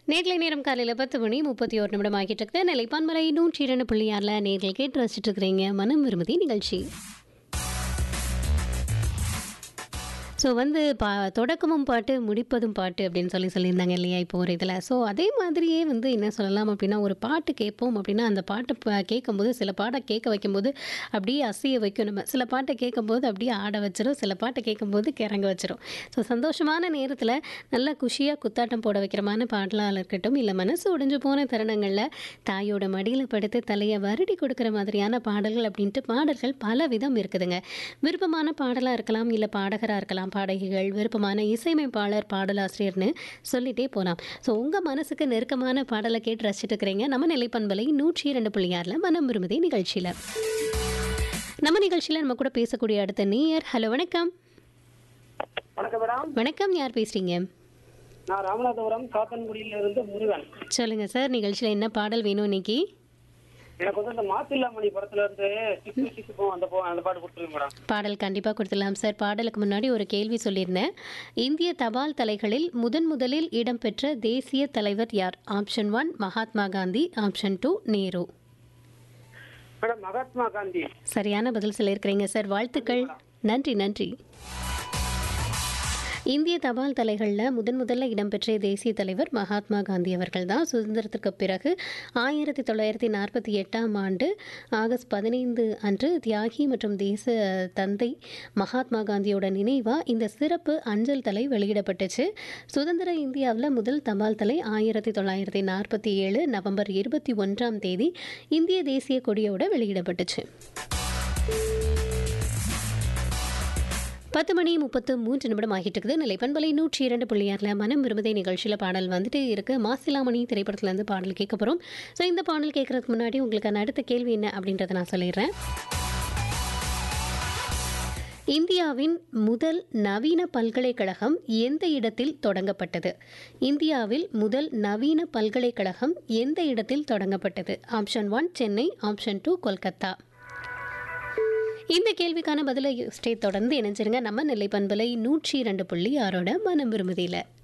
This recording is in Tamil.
நேர்களை நேரம் காலையில் பத்து மணி முப்பத்தி ஒரு நிமிடம் ஆகிட்டு இருக்குது நிலைப்பான்மலை நூற்றி இரண்டு புள்ளியாரில் நேர்கள் கேட்டு ரசிச்சுட்டு இருக்கிறீங்க மனம் விரும்புதி நிகழ்ச்சி ஸோ வந்து பா தொடக்கமும் பாட்டு முடிப்பதும் பாட்டு அப்படின்னு சொல்லி சொல்லியிருந்தாங்க இல்லையா இப்போ ஒரு இதில் ஸோ அதே மாதிரியே வந்து என்ன சொல்லலாம் அப்படின்னா ஒரு பாட்டு கேட்போம் அப்படின்னா அந்த பாட்டு ப- கேட்கும்போது சில பாட்டை கேட்க வைக்கும்போது அப்படியே அசைய வைக்கும் நம்ம சில பாட்டை கேட்கும்போது அப்படியே ஆட வச்சிரும் சில பாட்டை கேட்கும்போது கிறங்க வச்சிரும் ஸோ சந்தோஷமான நேரத்தில் நல்லா குஷியாக குத்தாட்டம் போட வைக்கிறமான பாடலாக இருக்கட்டும் இல்லை மனசு உடைஞ்சு போன தருணங்களில் தாயோட மடியில் படுத்து தலையை வருடி கொடுக்குற மாதிரியான பாடல்கள் அப்படின்ட்டு பாடல்கள் பல விதம் இருக்குதுங்க விருப்பமான பாடலாக இருக்கலாம் இல்லை பாடகராக இருக்கலாம் பாடகிகள் விருப்பமான இசையமைப்பாளர் பாடலாசிரியர்னு சொல்லிட்டே போகலாம் ஸோ உங்கள் மனசுக்கு நெருக்கமான பாடலை கேட்டு ரசிச்சுட்டு இருக்கிறீங்க நம்ம நிலைப்பண்பலை நூற்றி இரண்டு புள்ளியாரில் மனம் விரும்புதே நிகழ்ச்சியில் நம்ம நிகழ்ச்சியில் நம்ம கூட பேசக்கூடிய அடுத்த நேயர் ஹலோ வணக்கம் வணக்கம் மேடம் வணக்கம் யார் பேசுகிறீங்க நான் ராமநாதபுரம் காத்தன்குடியில இருந்து முருகன் சொல்லுங்கள் சார் நிகழ்ச்சியில் என்ன பாடல் வேணும் இன்னைக்கு எனக்கு வந்து இந்த மாசில்லாமணி படத்துல இருந்து சிக்கு சிக்கு போ அந்த போ அந்த பாட்டு கொடுத்துருங்க மேடம் பாடல் கண்டிப்பாக கொடுத்துடலாம் சார் பாடலுக்கு முன்னாடி ஒரு கேள்வி சொல்லியிருந்தேன் இந்திய தபால் தலைகளில் முதன் முதலில் இடம்பெற்ற தேசிய தலைவர் யார் option one Mahatma Gandhi option two Nehru madam Mahatma Gandhi சரியான பதில் சொல்லியிருக்கிறீங்க சார் வாழ்த்துக்கள் நன்றி நன்றி இந்திய தபால் தலைகளில் முதன் முதல்ல இடம்பெற்ற தேசிய தலைவர் மகாத்மா காந்தி அவர்கள் தான் சுதந்திரத்திற்கு பிறகு ஆயிரத்தி தொள்ளாயிரத்தி நாற்பத்தி எட்டாம் ஆண்டு ஆகஸ்ட் பதினைந்து அன்று தியாகி மற்றும் தேச தந்தை மகாத்மா காந்தியோட நினைவாக இந்த சிறப்பு அஞ்சல் தலை வெளியிடப்பட்டுச்சு சுதந்திர இந்தியாவில் முதல் தபால் தலை ஆயிரத்தி தொள்ளாயிரத்தி நாற்பத்தி ஏழு நவம்பர் இருபத்தி ஒன்றாம் தேதி இந்திய தேசிய கொடியோட வெளியிடப்பட்டுச்சு பத்து மணி முப்பத்து மூன்று நிமிடம் ஆகிட்டு இருக்குது நிலை பண்பலை நூற்றி இரண்டு புள்ளியாரில் மனம் விரும்புதை நிகழ்ச்சியில் பாடல் வந்துட்டு இருக்கு மாசிலாமணி திரைப்படத்துலேருந்து பாடல் கேட்க போகிறோம் ஸோ இந்த பாடல் கேட்கறதுக்கு முன்னாடி உங்களுக்கான அடுத்த கேள்வி என்ன அப்படின்றத நான் சொல்லிடுறேன் இந்தியாவின் முதல் நவீன பல்கலைக்கழகம் எந்த இடத்தில் தொடங்கப்பட்டது இந்தியாவில் முதல் நவீன பல்கலைக்கழகம் எந்த இடத்தில் தொடங்கப்பட்டது option one Chennai option two Kolkata இந்த கேள்விக்கான பதிலை ஸ்டே தொடர்ந்து இணைஞ்சிருங்க நம்ம நிலை பண்பலை நூற்றி இரண்டு புள்ளி ஆறோட மனம் விரும்புதியில்